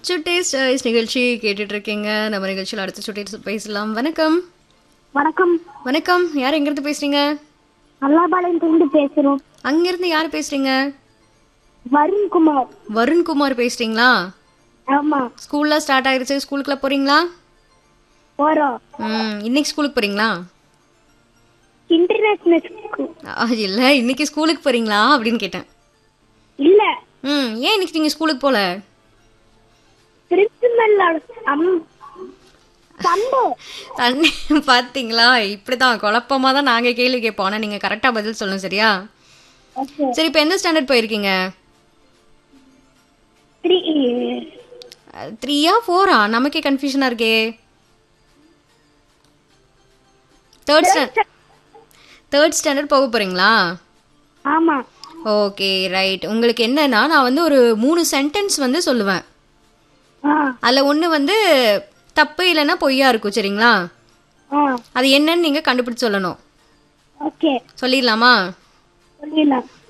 சுட்டேஸ் choice நிகழ்ச்சி கேட்டுட்டு இருக்கீங்க நம்ம நிகழ்ச்சியில் அடுத்த சுட்டேஸ் பேசலாம் வணக்கம் வணக்கம் வணக்கம் யார் எங்கிருந்து பேசுறீங்க அல்லாபாளையத்திலிருந்து பேசுறோம் அங்கிருந்து யார் பேசுறீங்க வருண்குமார் வருண்குமார் பேசுறீங்களா ஆமா ஸ்கூல்லாம் ஸ்டார்ட் ஆயிருச்சு ஸ்கூலுக்குலாம் போறீங்களா போறோம் ம் இன்னைக்கு ஸ்கூலுக்கு போறீங்களா இன்டர்நேஷனல் ஸ்கூல் ஆ, இல்ல இன்னைக்கு ஸ்கூலுக்கு போறீங்களா அப்படின்னு கேட்டேன் இல்ல ம் ஏன் இன்னைக்கு நீங்க ஸ்கூலுக்கு போல பிரின்சிபல் அம் சண்டே தண்ணி பாத்தீங்களா இப்படிதான் குழப்பமா தான் நாங்க கேள்வி கேட்போம் ஆனா நீங்க கரெக்டா பதில் சொல்லணும் சரியா ஓகே சரி இப்போ எந்த ஸ்டாண்டர்ட் போயிருக்கீங்க த்ரீ த்ரீயா ஃபோரா நமக்கே கன்ஃபியூஷனா இருக்கே தேர்ட் ஸ்டாண்டர்ட் தேர்ட் ஸ்டாண்டர்ட் போக போறீங்களா ஆமா ஓகே ரைட் உங்களுக்கு என்னன்னா நான் வந்து ஒரு மூணு சென்டென்ஸ் வந்து சொல்லுவேன் ஆ அதில் ஒன்று வந்து தப்பு இல்லைன்னா பொய்யா இருக்கும் சரிங்களா ஆ அது என்னன்னு நீங்கள் கண்டுபிடிச்சு சொல்லணும் ஓகே சொல்லிடலாமா சொல்லிடலாம்